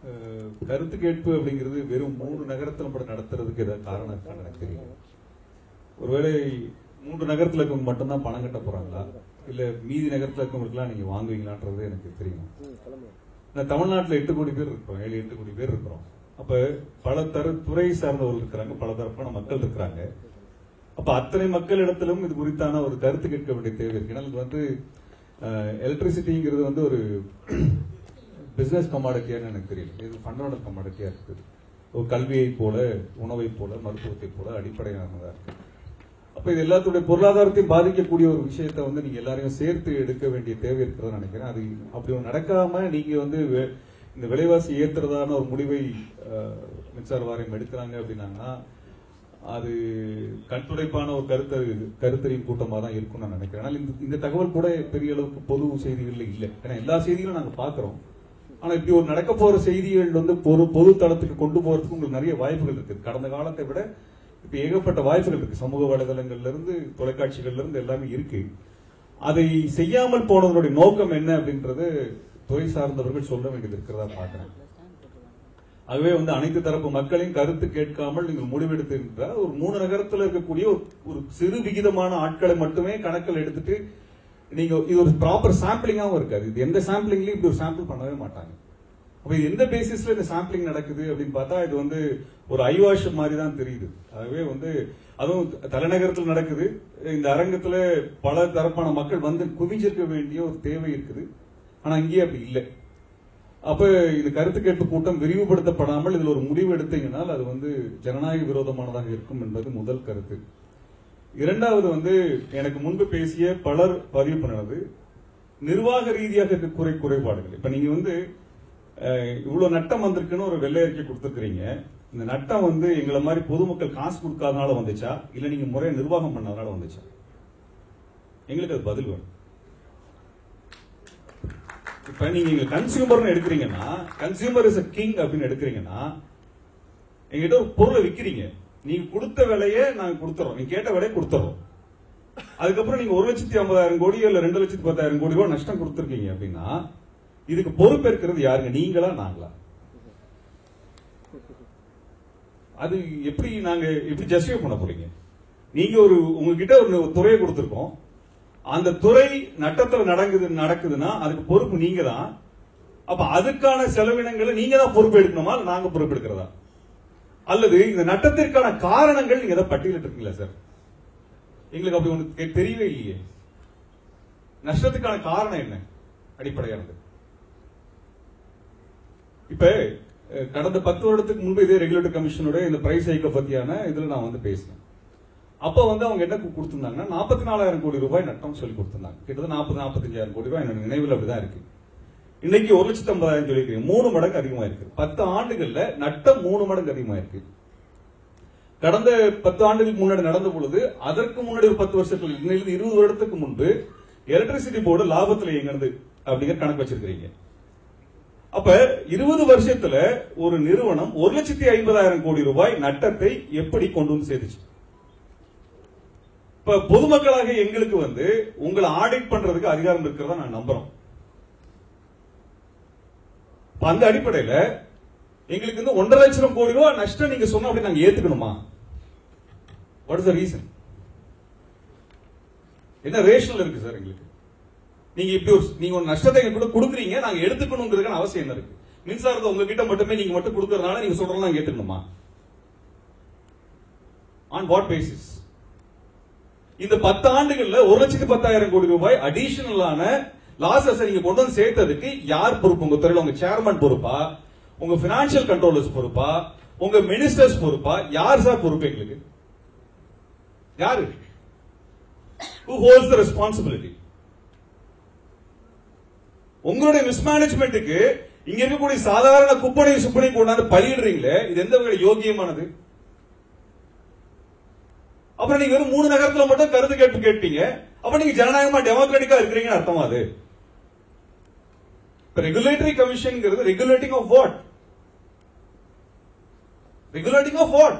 அஹ், கருத்து கேட்பு அப்படிங்கிறது வெறும் மூணு நகரத்துல மட்டும் நடத்துறதுக்கு ஏதாவது காரணம் இருக்கான்னு எனக்கு தெரியல ஒருவேளை மூன்று நகரத்துல இருக்கவங்க மட்டும்தான் பணம் கட்ட போறாங்களா இல்ல மீதி நகரத்துல இருக்கவங்களுக்குலாம் நீங்க வாங்குவீங்களான்றது எனக்கு தெரியும் நான் தமிழ்நாட்டுல எட்டு கோடி பேர் இருக்கிறோம் ஏழு எட்டு கோடி பேர் இருக்கிறோம் அப்ப பல தர துறை சார்ந்தவர்கள் இருக்கிறாங்க பல தரப்பான மக்கள் இருக்கிறாங்க அப்ப அத்தனை மக்களிடத்திலும் இது குறித்தான ஒரு கருத்து கேட்க வேண்டிய தேவை இருக்கு ஏன்னா இது வந்து எலக்ட்ரிசிட்டிங்கிறது வந்து ஒரு பிசினஸ் கமாடிட்டியான்னு எனக்கு தெரியல இது ஃபண்டமெண்டல் கமாடிட்டியா இருக்குது ஒரு கல்வியை போல உணவை போல மருத்துவத்தை போல அடிப்படையானதா இருக்கு அப்ப இது எல்லாத்துடைய பொருளாதாரத்தையும் பாதிக்கக்கூடிய ஒரு விஷயத்தை வந்து நீங்க எல்லாரையும் சேர்த்து எடுக்க வேண்டிய தேவை இருக்கிறதா நினைக்கிறேன் அது அப்படி ஒண்ணு நடக்காம நீங்க வந்து வே- இந்த விலைவாசி ஏத்துறதான ஒரு முடிவை அஹ், மின்சார வாரியம் எடுக்கிறாங்க அப்படின்னாங்கன்னா அது கண்துடைப்பான ஒரு கருத்து கருத்தறியும் கூட்டமா தான் இருக்கும்னு நான் நினைக்கிறேன் ஆனால் இந்த இந்த தகவல் கூட பெரிய அளவுக்கு பொது செய்திகள்ல இல்லை ஏன்னா எல்லா செய்திகளும் நாங்க பாக்குறோம் ஆனா இப்படி ஒரு நடக்க போற செய்திகள் வந்து பொது பொது தளத்துக்கு கொண்டு போறதுக்கு உங்களுக்கு நிறைய வாய்ப்புகள் இருக்கு கடந்த காலத்தை விட இப்ப ஏகப்பட்ட வாய்ப்புகள் இருக்கு சமூக வலைதளங்கள்ல இருந்து தொலைக்காட்சிகள்ல இருந்து எல்லாமே இருக்கு அதை செய்யாமல் போனதனுடைய நோக்கம் என்ன அப்படின்றது துறை சார்ந்தவர்கள் சொல்ல வேண்டியது இருக்கிறதா பாக்குறேன் ஆகவே வந்து அனைத்து தரப்பு மக்களையும் கருத்து கேட்காமல் நீங்கள் முடிவெடுத்திருக்கிற ஒரு மூணு நகரத்துல இருக்கக்கூடிய ஒரு- ஒரு சிறு விகிதமான ஆட்களை மட்டுமே கணக்கில் எடுத்துட்டு நீங்க இது ஒரு ப்ராப்பர் சாம்பிளிங்காவும் இருக்காது இது எந்த சாம்பிளிங்லயும் இப்படி ஒரு சாம்பிள் பண்ணவே மாட்டாங்க அப்ப இது எந்த பேசிஸ்ல இந்த சாம்பிளிங் நடக்குது அப்படின்னு பார்த்தா இது வந்து ஒரு ஐவாஷ் மாதிரி தான் தெரியுது ஆகவே வந்து அதுவும் தலைநகரத்தில் நடக்குது இந்த அரங்கத்துல பல தரப்பான மக்கள் வந்து குவிஞ்சிருக்க வேண்டிய ஒரு தேவை இருக்குது ஆனா இங்கேயே அப்படி இல்லை அப்ப இது கருத்து கேட்பு கூட்டம் விரிவுபடுத்தப்படாமல் இதுல ஒரு முடிவு எடுத்தீங்கன்னால் அது வந்து ஜனநாயக விரோதமானதாக இருக்கும் என்பது முதல் கருத்து இரண்டாவது வந்து எனக்கு முன்பு பேசிய பலர் பதிவு பண்ணது நிர்வாக ரீதியாக இருக்க குறை குறைபாடுகள் இப்ப நீங்க வந்து அஹ், இவ்வளவு நட்டம் வந்திருக்குன்னு ஒரு வெள்ளை அறிக்கை கொடுத்துருக்கீங்க இந்த நட்டம் வந்து எங்களை மாதிரி பொதுமக்கள் காசு கொடுக்காதனால வந்துச்சா இல்ல நீங்க முறையை நிர்வாகம் பண்ணாதனால வந்துச்சா எங்களுக்கு அது பதில் வேணும் இப்ப நீங்க கன்சியூமர்னு எடுக்கிறீங்கன்னா கன்சியூமர் இஸ் கிங் அப்படின்னு எடுக்கிறீங்கன்னா எங்கிட்ட ஒரு பொருளை விக்கிறீங்க நீங்க கொடுத்த விலையை நாங்க கொடுத்துறோம் நீங்க கேட்ட விலையை கொடுத்துறோம் அதுக்கப்புறம் நீங்க ஒரு லட்சத்தி ஐம்பதாயிரம் கோடி இல்ல ரெண்டு லட்சத்தி பத்தாயிரம் கோடி ரூபாய் நஷ்டம் கொடுத்துருக்கீங்க அப்படின்னா இதுக்கு பொறுப்பேற்கிறது யாருங்க நீங்களா நாங்களா அது எப்படி நாங்க எப்படி ஜஸ்டிஃபை பண்ண போறீங்க நீங்க ஒரு உங்ககிட்ட ஒரு துறையை கொடுத்திருக்கோம் அந்த துறை நட்டத்துல நடக்குது நடக்குதுன்னா அதுக்கு பொறுப்பு நீங்க தான் அப்ப அதுக்கான செலவினங்களை நீங்க தான் பொறுப்பு எடுக்கணுமா இல்ல நாங்க பொறுப்பு எடுக்கிறதா அல்லது இந்த நட்டத்திற்கான காரணங்கள் நீங்க ஏதாவது பட்டியலிட்டு இருக்கீங்களா சார் எங்களுக்கு அப்படி ஒண்ணு தெரியவே இல்லையே நஷ்டத்துக்கான காரணம் என்ன அடிப்படையானது இப்ப அஹ், கடந்த பத்து வருடத்துக்கு முன்பு இதே ரெகுலேட்டர் கமிஷனோட இந்த பிரைஸ் ஹைக்க பத்தியான இதுல நான் வந்து பேசினேன் அப்ப வந்து அவங்க என்ன கொடுத்திருந்தாங்கன்னா நாற்பத்தி நாலாயிரம் கோடி ரூபாய் நட்டம் சொல்லி கொடுத்திருந்தாங்க கிட்டத்தட்ட நாற்பது நாற்பத்தஞ்சாயிரம் கோடி ரூபாய் என்னோட நினைவில் அப்படிதான் இருக்கு இன்னைக்கு ஒரு லட்சத்தி ஐம்பதாயிரம் சொல்லிக்கிறீங்க மூணு மடங்கு அதிகமா இருக்கு பத்து ஆண்டுகள்ல நட்டம் மூணு மடங்கு அதிகமா இருக்கு கடந்த பத்து ஆண்டுகளுக்கு முன்னாடி நடந்த பொழுது அதற்கு முன்னாடி ஒரு பத்து வருஷத்துல இன்னிலிருந்து இருபது வருடத்துக்கு முன்பு எலக்ட்ரிசிட்டி போர்டு லாபத்துல எங்கிறது அப்படிங்கிற கணக்கு வச்சிருக்கிறீங்க அப்ப இருபது வருஷத்துல ஒரு நிறுவனம் ஒரு லட்சத்தி ஐம்பதாயிரம் கோடி ரூபாய் நட்டத்தை எப்படி கொண்டு வந்து சேர்த்துச்சு இப்ப பொதுமக்களாக எங்களுக்கு வந்து உங்களை ஆடிட் பண்றதுக்கு அதிகாரம் இருக்கிறதா நான் நம்புறோம் இப்ப அந்த அடிப்படையில எங்களுக்கு வந்து ஒன்றரை லட்சம் கோடி ரூபாய் நஷ்டம் நீங்க சொன்ன அப்படி நாங்க ஏத்துக்கணுமா வாட் இஸ் த ரீசன் என்ன ரேஷனல் இருக்கு சார் எங்களுக்கு நீங்க இப்படி ஒரு நீங்க ஒரு நஷ்டத்தை எங்க கூட கொடுக்குறீங்க நாங்க எடுத்துக்கணுங்கிறதுக்கான அவசியம் என்ன இருக்கு மின்சாரத்தை உங்ககிட்ட மட்டுமே நீங்க மட்டும் கொடுக்கறதுனால நீங்க சொல்றதெல்லாம் நாங்க ஏத்துக்கணுமா ஆன் வாட் பேசிஸ் இந்த பத்து ஆண்டுகள்ல ஒரு லட்சத்தி பத்தாயிரம் கோடி ரூபாய் அடிஷனலான லாசஸ் நீங்க கொண்டு வந்து சேர்த்ததுக்கு யார் பொறுப்பு உங்க துறையில உங்க சேர்மன் பொறுப்பா உங்க பினான்சியல் கண்ட்ரோலர்ஸ் பொறுப்பா உங்க மினிஸ்டர்ஸ் பொறுப்பா யார் சார் பொறுப்பு எங்களுக்கு யாரு who holds the responsibility உங்களுடைய மிஸ்மேனேஜ்மெண்ட்டுக்கு இங்க இருக்கக்கூடிய சாதாரண குப்பனை சுப்பனை கொண்டாந்து பலியிடுறீங்களே இது எந்த வகையில் யோகியமானது அப்புறம் நீங்க வெறும் மூணு நகரத்துல மட்டும் கருத்து கேட்டு கேட்பீங்க அப்ப நீங்க ஜனநாயகமா டெமோக்ராட்டிக்கா இருக்கிறீங்கன்னு அர்த்தமா அது இப்ப ரெகுலேட்டரி கமிஷன்ங்கிறது regulating of what regulating of what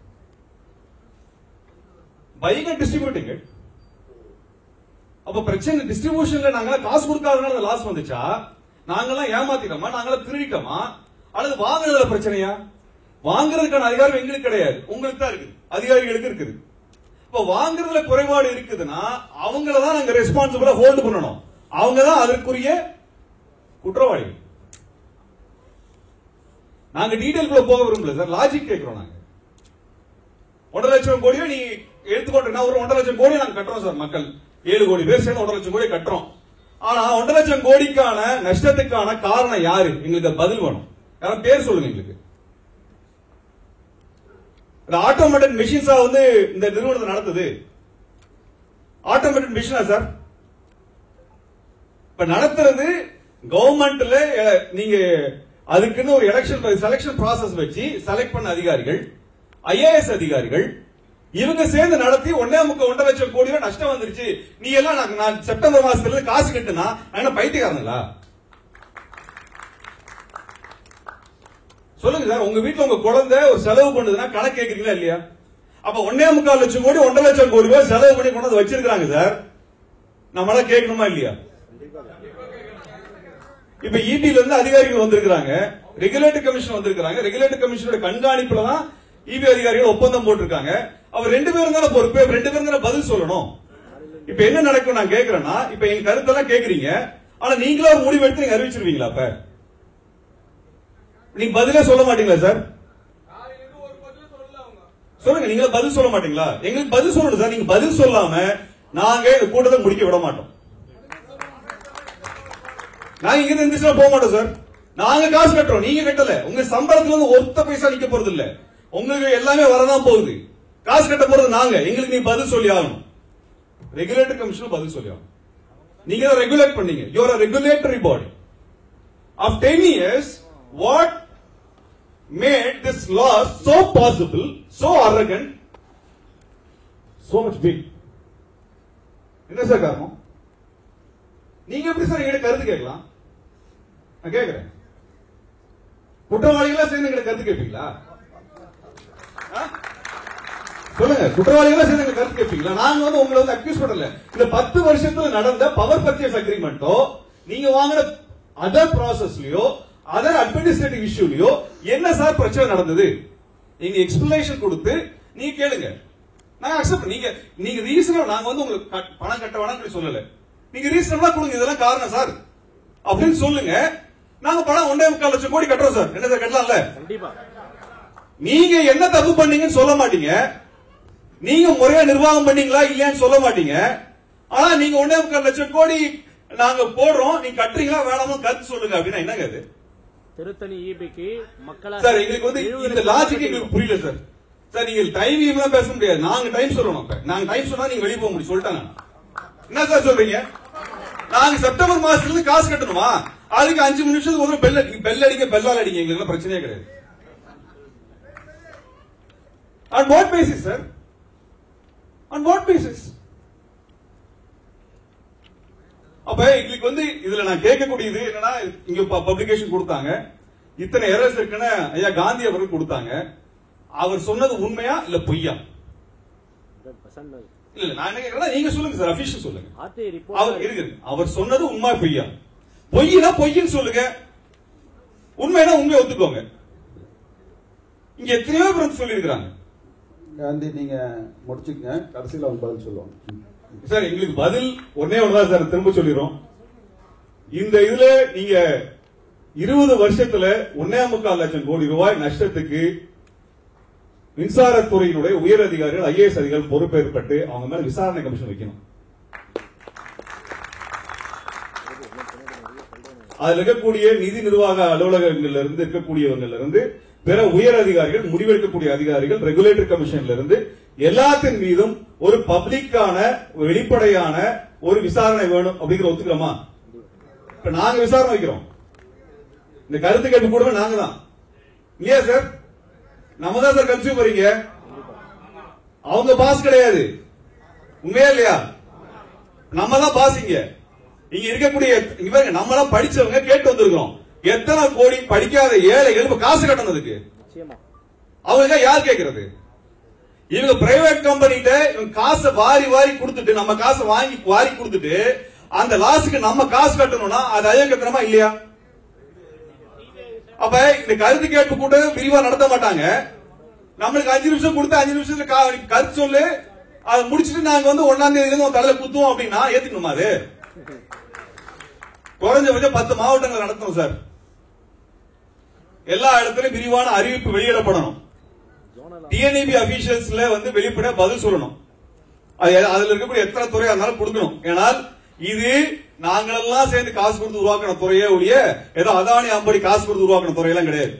buying and distributing it அப்ப பிரச்சனை டிஸ்ட்ரிபியூஷன்ல நாங்க காசு கொடுக்காதனால லாஸ் வந்துச்சா நாங்கெல்லாம் ஏமாத்திட்டோமா நாங்களாம் திருடிட்டோமா அல்லது வாங்குறதுல பிரச்சனையா வாங்குறதுக்கான அதிகாரம் எங்களுக்கு கிடையாது உங்களுக்கு தான் இருக்குது அதிகாரிகளுக்கு இருக்குது இப்ப வாங்குறதுல குறைபாடு இருக்குதுன்னா அவங்கள தான் நாங்க ரெஸ்பான்சிபிளா ஹோல்டு பண்ணணும் அவங்க தான் அதற்குரிய குற்றவாளிகள் நாங்க டீடைல்குள்ள போக விரும்பல சார் லாஜிக் கேட்கிறோம் நாங்க ஒன்றரை லட்சம் கோடியை நீ எடுத்துக்கொண்டா ஒரு ஒன்றரை லட்சம் கோடி நாங்க கட்டுறோம் சார் மக்கள் ஏழு கோடி பேர் சேர்ந்து ஒன்றரை லட்சம் கோடி கட்டுறோம் ஆனா ஒன்றரை லட்சம் கோடிக்கான நஷ்டத்துக்கான காரணம் யாரு எங்களுக்கு அது பதில் வேணும் யாரும் பேர் சொல்லுங்க எங்களுக்கு ஆட்டோமேட்டிக் மிஷின்ஸா வந்து இந்த நிறுவனத்தை நடத்துது ஆட்டோமேட்டிக் மிஷினா சார் இப்ப நடத்துறது கவர்மெண்ட்ல அஹ், நீங்க அதுக்குன்னு ஒரு எலெக்ஷன் செலக்ஷன் process வச்சு செலக்ட் பண்ண அதிகாரிகள் ஐஏஎஸ் அதிகாரிகள் இவங்க சேர்ந்து நடத்தி ஒன்னே முக்க ஒன்றரை லட்சம் கோடி ரூபாய் நஷ்டம் வந்துருச்சு நீ எல்லாம் நான் நான் செப்டம்பர் மாசத்துல இருந்து காசு கட்டுனா நான் என்ன பைத்தியக்காரங்களா சொல்லுங்க சார் உங்க வீட்ல உங்க குழந்தை ஒரு செலவு பண்ணுதுன்னா கணக்கு கேக்குறீங்களா இல்லையா அப்ப ஒன்னே முக்கால் லட்சம் கோடி ஒன்றரை லட்சம் கோடி ரூபாய் செலவு பண்ணி கொண்டு வந்து வச்சிருக்காங்க சார் நம்மளா கேட்கணுமா இல்லையா இப்ப இபில இருந்து அதிகாரிகள் வந்திருக்காங்க ரெகுலேட்டரி கமிஷன் வந்திருக்காங்க ரெகுலேட்டரி கமிஷனோட கண்காணிப்புல தான் இபி அதிகாரிகள் ஒப்பந்தம் போட்டிருக்காங்க அவர் ரெண்டு பேரும் தானே பொறுப்பு அப்ப ரெண்டு பேரும் தானே பதில் சொல்லணும் இப்ப என்ன நடக்கும் நான் கேக்குறேன்னா இப்ப எங்க கருத்தெல்லாம் கேக்குறீங்க ஆனா நீங்களா ஒரு முடிவு எடுத்து நீங்க அறிவிச்சிருவீங்களா அப்ப நீங்க பதிலே சொல்ல மாட்டீங்களா சார் சொல்லுங்க நீங்க பதில் சொல்ல மாட்டீங்களா எங்களுக்கு பதில் சொல்லணும் சார் நீங்க பதில் சொல்லாம நாங்க இந்த கூட்டத்தை முடிக்க விட மாட்டோம் நாங்க இங்க இருந்து எந்திரிச்சு போக மாட்டோம் சார் நாங்க காசு கட்டுறோம் நீங்க கட்டல உங்க சம்பளத்துல இருந்து ஒத்த பைசா நிக்க போறது இல்ல உங்களுக்கு எல்லாமே வரதான் போகுது காசு கட்ட போறது நாங்க எங்களுக்கு நீ பதில் சொல்லி ஆகணும் ரெகுலேட்டரி கமிஷன் பதில் சொல்லி ஆகணும் நீங்க தான் ரெகுலேட் பண்ணீங்க you are a regulatory body of ten years what made this law so possible so arrogant so much big என்ன சார் காரணம் நீங்க எப்படி சார் எங்கிட்ட கருத்து கேட்கலாம் நான் கேக்குறேன் குற்றவாளிகளா சேர்ந்து எங்கிட்ட கருத்து கேட்பீங்களா ஆ? சொல்லுங்க குற்றவாளிகளா சேர்ந்து எங்க கருத்து கேட்பீங்களா நாங்க வந்து உங்களை வந்து அக்யூஸ் பண்ணல இந்த பத்து வருஷத்துல நடந்த பவர் பர்ச்சேஸ் அக்ரிமெண்ட்டோ நீங்க வாங்கின அதர் ப்ராசஸ்லயோ அதர் அட்மினிஸ்ட்ரேட்டிவ் இஷ்யூலயோ என்ன சார் பிரச்சனை நடந்தது நீங்க எக்ஸ்பிளனேஷன் கொடுத்து நீங்க கேளுங்க நாங்க அக்செப்ட் நீங்க நீங்க ரீசனபிள் நாங்க வந்து உங்களுக்கு கட்- பணம் கட்ட வேணாம்னு சொல்லல நீங்க ரீசனபிளா கொடுங்க இதெல்லாம் காரணம் சார் அப்படின்னு சொல்லுங்க நாங்க பணம் ஒன்றே முக்கால் லட்சம் கோடி கட்டுறோம் சார் என்ன சார் கட்டலாம்ல கண்டிப்பா நீங்க என்ன தப்பு பண்ணீங்கன்னு சொல்ல மாட்டீங்க நீங்க முறையா நிர்வாகம் பண்ணீங்களா இல்லையான்னு சொல்ல மாட்டீங்க ஆனா நீங்க ஒன்னே முக்கால் லட்சம் கோடி நாங்க போடுறோம் நீங்க கட்டுறீங்களா வேணாமா கருத்து சொல்லுங்க அப்படின்னா என்னங்க அது திருத்தணி ஈபிக்கு மக்களா சார் எங்களுக்கு வந்து இந்த லாஜிக் எங்களுக்கு புரியல சார் சார் நீங்க டைம் எல்லாம் பேச முடியாது நாங்க டைம் சொல்லணும் அப்ப நாங்க டைம் சொன்னா நீங்க வெளிய போக முடியும் சொல்லிட்டாங்க என்ன சார் சொல்றீங்க நாங்க செப்டம்பர் மாசத்துல இருந்து காசு கட்டணுமா அதுக்கு அஞ்சு நிமிஷத்துக்கு ஒரு பெல் அடிக்க பெல் அடிக்க பெல்லால் அடிங்க எங்களுக்கு எல்லாம் பிரச்சனையே கிடையாது on what basis sir on what basis அப்ப எங்களுக்கு வந்து இதுல நான் கேட்கக்கூடியது என்னன்னா இங்க பப்ளிகேஷன் கொடுத்தாங்க இத்தனை எரர்ஸ் இருக்குன்னு ஐயா காந்தி அவர்கள் கொடுத்தாங்க அவர் சொன்னது உண்மையா இல்ல பொய்யா இல்ல இல்ல நான் என்ன கேக்குறேன்னா நீங்க சொல்லுங்க சார் அபிஷியல் சொல்லுங்க ஆர்டிஐ அவர் ரிப்போர்ட் இருக்கு இருக்கு. அவர் சொன்னது உண்மை பொய்யா பொய்னா பொய்ன்னு சொல்லுங்க உண்மைனா உண்மையை ஒத்துக்கோங்க இங்க எத்தனையோ பேர் வந்து சொல்லியிருக்கிறாங்க காந்தி நீங்க முடிச்சுக்கங்க கடைசியில் அவங்க பதில் சொல்லுவாங்க சார் எங்களுக்கு பதில் ஒன்னே ஒண்ணுதான் சார் திரும்ப சொல்லிடுறோம் இந்த இதுல நீங்க இருபது வருஷத்துல ஒன்னே முக்கால் லட்சம் கோடி ரூபாய் நஷ்டத்துக்கு மின்சாரத்துறையினுடைய உயர் அதிகாரிகள் ஐஏஎஸ் அதிகாரிகள் பொறுப்பேற்பட்டு அவங்க மேல விசாரணை கமிஷன் வைக்கணும் அதுல இருக்கக்கூடிய நிதி நிர்வாக அலுவலகங்கள்ல இருந்து இருக்கக்கூடியவங்கள்ல இருந்து பிற உயர் அதிகாரிகள் முடிவெடுக்கக்கூடிய அதிகாரிகள் ரெகுலேட்டரி கமிஷன்ல இருந்து எல்லாத்தின் மீதும் ஒரு பப்ளிக்கான வெளிப்படையான ஒரு விசாரணை வேணும் அப்படிங்கிற ஒத்துக்கிறோமா இப்ப நாங்க விசாரணை வைக்கிறோம் இந்த கருத்து கேட்பு கூட நாங்க தான் இல்லையா சார் நம்ம தான் சார் கன்சியூமர் இங்க அவங்க பாஸ் கிடையாது உண்மையா இல்லையா நம்ம தான் பாஸ் இங்க இங்க இருக்கக்கூடிய இங்க பாருங்க நம்ம எல்லாம் படிச்சவங்க கேட்டு வந்திருக்கிறோம் எத்தனை கோடி படிக்காத ஏழைகள் இப்ப காசு கட்டணதுக்கு நிச்சயமா அவங்க யார் கேக்குறது இவங்க பிரைவேட் கம்பெனிட்ட இவங்க காசை வாரி வாரி கொடுத்துட்டு நம்ம காசை வாங்கி வாரி கொடுத்துட்டு அந்த லாஸுக்கு நம்ம காசு கட்டணும்னா அது அயோக்கியத்தனமா இல்லையா அப்ப இந்த கருத்து கேட்பு கூட்டம் விரிவா நடத்த மாட்டாங்க நம்மளுக்கு அஞ்சு நிமிஷம் கொடுத்து அஞ்சு நிமிஷத்துல கா- கருத்து சொல்லு அதை முடிச்சிட்டு நாங்க வந்து ஒன்னாம் தேதியில இருந்து உன் தலையில குத்துவோம் அப்படின்னா ஏத்துக்கணுமா அது குறைஞ்சபட்சம் பத்து மாவட்டங்கள் நடத்தணும் சார் எல்லா இடத்துலயும் விரிவான அறிவிப்பு வெளியிடப்படணும் டிஎன்இபி அபிஷியல்ஸ்ல வந்து வெளிப்பட பதில் சொல்லணும் அது அதுல இருக்கக்கூடிய எத்தனை துறையா இருந்தாலும் கொடுக்கணும் ஏனால் இது நாங்களெல்லாம் சேர்ந்து காசு கொடுத்து உருவாக்கின துறையே ஒழிய ஏதோ அதானி அம்படி காசு கொடுத்து உருவாக்கின துறையெல்லாம் கிடையாது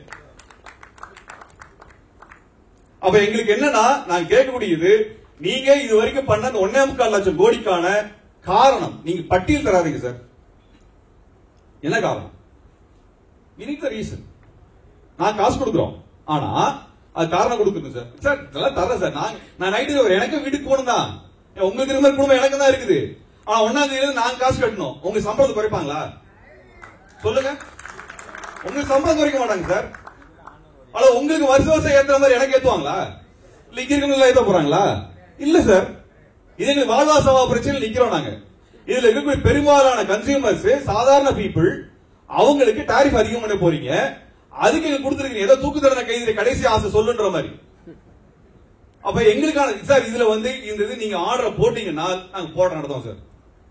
அப்ப எங்களுக்கு என்னன்னா நாங்க கேட்கக்கூடியது நீங்க இது வரைக்கும் பண்ண அந்த ஒன்னே முக்கால் லட்சம் கோடிக்கான காரணம் நீங்க பட்டியல் தராதீங்க சார் என்ன காரணம் இனித்த ரீசன் நான் காசு கொடுக்குறோம் ஆனா அது காரணம் கொடுக்கணும் சார் சார் இதெல்லாம் தரேன் சார் நான் நான் நைட்டு எனக்கு வீட்டுக்கு போகணும் தான் ஏன் உங்களுக்கு இருந்த குடும்பம் எனக்கு தான் இருக்குது ஆனா ஒன்னாம் தேதியில நான் காசு கட்டணும் உங்க சம்பளத்தை குறைப்பாங்களா சொல்லுங்க உங்க சம்பளம் குறைக்க மாட்டாங்க சார் ஆனா உங்களுக்கு வருஷ வருஷம் ஏத்துற மாதிரி எனக்கு ஏத்துவாங்களா இல்ல இங்க இருக்கவங்க ஏத்த போறாங்களா இல்ல சார் இது எங்களுக்கு வாழ்வாசவா பிரச்சனை நிக்கிறோம் நாங்க இதுல இருக்கக்கூடிய பெரும்பாலான கன்சியூமர்ஸ் சாதாரண பீப்புள் அவங்களுக்கு டாரிஃப் அதிகம் பண்ண போறீங்க அதுக்கு எங்க கொடுத்துருக்கீங்க ஏதோ தூக்கு தண்டனை கைது கடைசி ஆசை சொல்லுன்ற மாதிரி அப்ப எங்களுக்கான சார் இதுல வந்து இந்த இது நீங்க ஆர்டர் போட்டீங்கன்னா நாங்க போட நடத்துவோம் சார்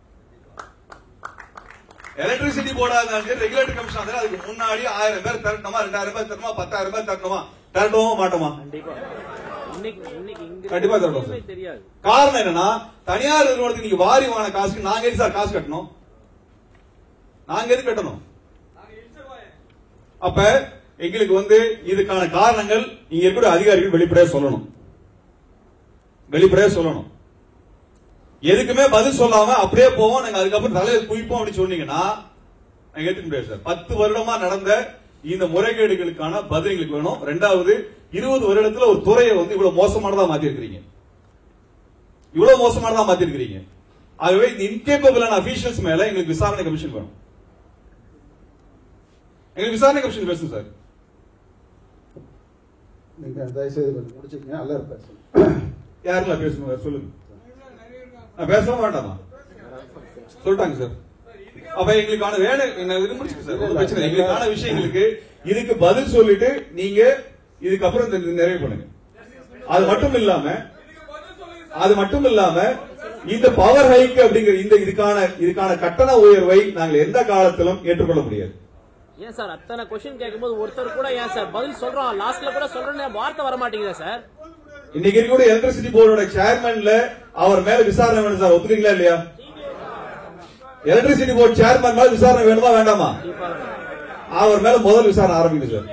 எலக்ட்ரிசிட்டி போர்டா இருந்தாலும் ரெகுலேட்டரி கமிஷன் இருந்தாலும் அதுக்கு முன்னாடி ஆயிரம் பேர் தரணுமா ரெண்டாயிரம் பேர் தரணுமா பத்தாயிரம் பேர் தரணுமா தரணுமா மாட்டோமா கண்டிப்பா இன்னைக்கு இன்னைக்கு இங்க கண்டிப்பா தரணும் எதுவுமே சார். தெரியாது காரணம் என்னன்னா தனியார் நிறுவனத்துக்கு நீங்க வாரி வாங்கின காசுக்கு நாங்க எது சார் காசு கட்டணும் நாங்க எது கட்டணும் அப்ப எங்களுக்கு வந்து இதுக்கான காரணங்கள் இங்க இருக்கிற அதிகாரிகள் வெளிப்படையா சொல்லணும் வெளிப்படையா சொல்லணும் எதுக்குமே பதில் சொல்லாம அப்படியே போவோம் நாங்க அதுக்கப்புறம் தலையில குவிப்போம் அப்படின்னு சொன்னீங்கன்னா நாங்க ஏத்துக்க முடியாது சார் பத்து வருடமா நடந்த இந்த முறைகேடுகளுக்கான பதில் எங்களுக்கு வேணும் ரெண்டாவது இருபது வருடத்துல ஒரு துறையை வந்து இவ்வளவு மோசமானதா மாத்தி இருக்கிறீங்க இவ்வளவு மோசமானதா மாத்தி இருக்கிறீங்க ஆகவே இந்த இன்கேபபிளான அபிஷியல்ஸ் மேல எங்களுக்கு விசாரணை கமிஷன் வேணும் எங்களுக்கு விசாரணை கமிஷன் பேசும் சார் நீங்க தயவுசெய்து கொஞ்சம் முடிச்சுக்கங்க அல்ல பேசுங்க யாரெல்லாம் பேசணும் சார்? சொல்லுங்க நான் பேசவும் வேண்டாமா சொல்லிட்டாங்க சார் அப்ப எங்களுக்கான வேலை என்ன இது முடிச்சுக்க சார் ஒண்ணும் பிரச்சனை இல்லை. எங்களுக்கான விஷயங்களுக்கு இதுக்கு பதில் சொல்லிட்டு நீங்க இதுக்கப்புறம் இந்த நிறைவு பண்ணுங்க அது மட்டும் இல்லாம அது மட்டும் இல்லாம இந்த பவர் ஹைக் அப்படிங்கிற இந்த இதுக்கான இதுக்கான கட்டண உயர்வை நாங்கள் எந்த காலத்திலும் ஏற்றுக்கொள்ள முடியாது ஏன் சார் அத்தனை கொஸ்டின் கேட்கும்போது ஒருத்தர் கூட ஏன் சார் பதில் சொல்றோம் லாஸ்ட்ல கூட சொல்றேன்னு வார்த்தை வர மாட்டேங்குதா சார் இன்னைக்கு இருக்கக்கூடிய எலக்ட்ரிசிட்டி போர்டோட சேர்மன்ல அவர் மேல விசாரணை வேணும் சார் ஒத்துக்கிறீங்களா இல்லையா எலக்ட்ரிசிட்டி போர்டு சேர்மன் மேல விசாரணை வேணுமா வேண்டாமா கண்டிப்பா அவர் மேல முதல் விசாரணை ஆரம்பிக்குது சார்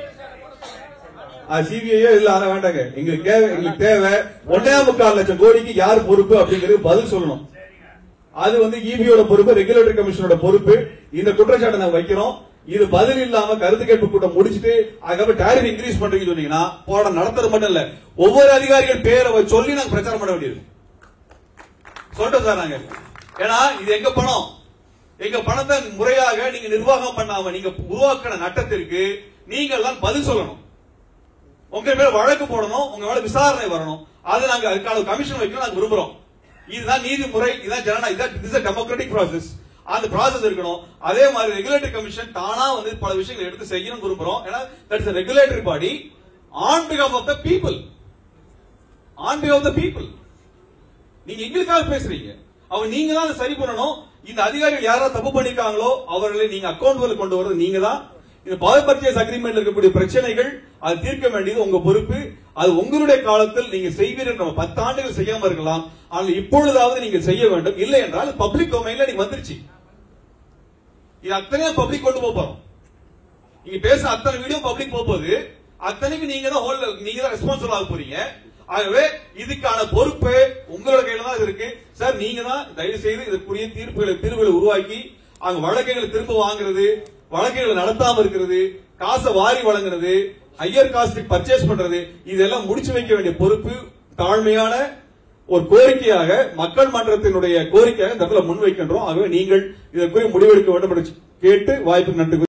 சிபிஐயோ இல்ல ஆனா வேண்டாங்க எங்களுக்கு தேவை எங்களுக்கு தேவை ஒன்னே முக்கால் லட்சம் கோடிக்கு யார் பொறுப்பு அப்படிங்கிறது பதில் சொல்லணும் அது வந்து இபியோட பொறுப்பு ரெகுலேட்டரி கமிஷனோட பொறுப்பு இந்த குற்றச்சாட்டை நாங்க வைக்கிறோம் இது பதில் இல்லாம கருத்து கேட்பு கூட்டம் முடிச்சிட்டு அதுக்கப்புறம் டாரிஃப் இன்க்ரீஸ் பண்றீங்கன்னு சொன்னீங்கன்னா போராட்டம் நடத்துறது மட்டும் இல்ல ஒவ்வொரு அதிகாரிகள் பேரை வ- சொல்லி நாங்க பிரச்சாரம் பண்ண வேண்டியது சொல்றோம் சார் நாங்க ஏன்னா இது எங்க பணம் எங்க பணத்தை முறையாக நீங்க நிர்வாகம் பண்ணாம நீங்க உருவாக்கின நட்டத்திற்கு நீங்கள் தான் பதில் சொல்லணும் உங்க மேல வழக்கு போடணும் உங்க மேல விசாரணை வரணும் அது நாங்க அதுக்கான கமிஷன் வைக்கணும் நாங்க விரும்புறோம் இதுதான் நீதிமுறை இதுதான் ஜனநாயகம் இதான் this டெமோக்ராட்டிக் ப்ராசஸ் அந்த ப்ராசஸ் இருக்கணும் அதே மாதிரி ரெகுலேட்டரி கமிஷன் தானா வந்து பல விஷயங்களை எடுத்து செய்யணும் விரும்புறோம் ஏன்னா that is regulatory body on because of of the people on because of of the people நீங்க எங்களுக்காக பேசுறீங்க அவங்க நீங்க தான் அதை சரி பண்ணணும் இந்த அதிகாரிகள் யாராவது தப்பு பண்ணிருக்காங்களோ அவர்களை நீங்க அக்கௌண்ட் கொண்டு வரது நீங்க தான் இந்த பவர் பர்ச்சேஸ் அக்ரிமெண்ட் இருக்கக்கூடிய பிரச்சனைகள் அது தீர்க்க வேண்டியது உங்க பொறுப்பு அது உங்களுடைய காலத்தில் நீங்க செய்வீர்கள் நம்ம பத்து ஆண்டுகள் செய்யாம இருக்கலாம் ஆனால் இப்பொழுதாவது நீங்க செய்ய வேண்டும் இல்லை என்றால் பப்ளிக் டொமைன்ல நீங்க வந்துருச்சு இது அத்தனையும் பப்ளிக் கொண்டு போக போறோம் நீங்க பேசுற அத்தனை வீடியோ பப்ளிக் போகுது அத்தனைக்கு நீங்க தான் ஹோல்ட் நீங்க தான் ரெஸ்பான்சிபிள் ஆக போறீங்க ஆகவே இதுக்கான பொறுப்பு உங்களோட கையில தான் இது இருக்கு சார் நீங்க தான் தயவு செய்து இதற்குரிய தீர்ப்புகளை தீர்வுகளை உருவாக்கி அங்க வழக்குகளை திரும்ப வாங்குறது வழக்குகளை நடத்தாம இருக்கிறது காசை வாரி வழங்குறது ஹையர் காஸ்ட் பர்ச்சேஸ் பண்றது இதெல்லாம் முடிச்சு வைக்க வேண்டிய பொறுப்பு தாழ்மையான ஒரு கோரிக்கையாக மக்கள் மன்றத்தினுடைய கோரிக்கையாக இந்த இடத்துல முன்வைக்கின்றோம் ஆகவே நீங்கள் இதற்குரிய முடிவெடுக்க வேண்டும் என்று கேட்டு வாய்ப்பு நன்றி